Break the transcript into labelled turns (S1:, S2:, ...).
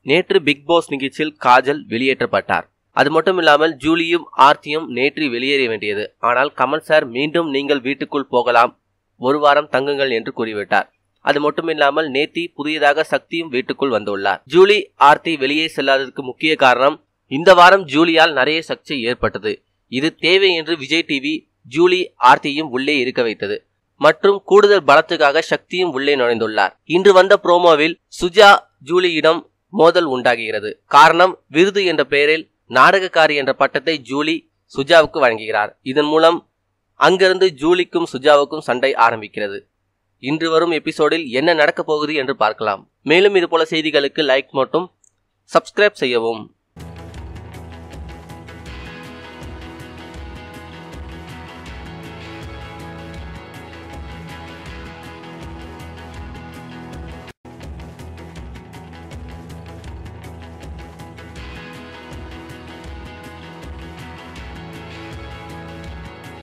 S1: நேற்று big pass நிகழ்ச்சியில் காஜல் வெளியேற்றப்பட்டார் அது மட்டும் இல்லாமல் ஜூலியும் ஆர்த்தியும் நேற்று வெளியேற வேண்டியது ஆனால் கமல் சார் மீண்டும் நீங்கள் வீட்டுக்குள் போகலாம் ஒரு வாரம் தங்குங்கள் என்று கூறிவிட்டார் அது மட்டுமில்லாமல் நேத்தி புதியதாக சக்தியும் வீட்டுக்குள் வந்துள்ளார் ஜூலி ஆர்த்தி வெளியே செல்லாததற்கு முக்கிய காரணம் இந்த வாரம் ஜூலியால் நிறைய சர்ச்சை ஏற்பட்டது இது தேவை என்று விஜய் டிவி ஜூலி ஆர்த்தியும் உள்ளே இருக்க வைத்தது மற்றும் கூடுதல் பலத்துக்காக சக்தியும் உள்ளே நுழைந்துள்ளார் இன்று வந்த புரோமோவில் சுஜா ஜூலியிடம் மோதல் உண்டாகுகிறது காரணம் விருது என்ற பெயரில் நாடகக்காரி என்ற பட்டத்தை ஜூலி சுஜாவுக்கு வழங்குகிறார் இதன் மூலம் அங்கிருந்து ஜூலிக்கும் சுஜாவுக்கும் சண்டை ஆரம்பிக்கிறது இன்று வரும் எபிசோடில் என்ன நடக்கப் போகுது என்று பார்க்கலாம் மேலும் இதுபோல செய்திகளுக்கு லைக் மற்றும் சப்ஸ்கிரைப் செய்யவும்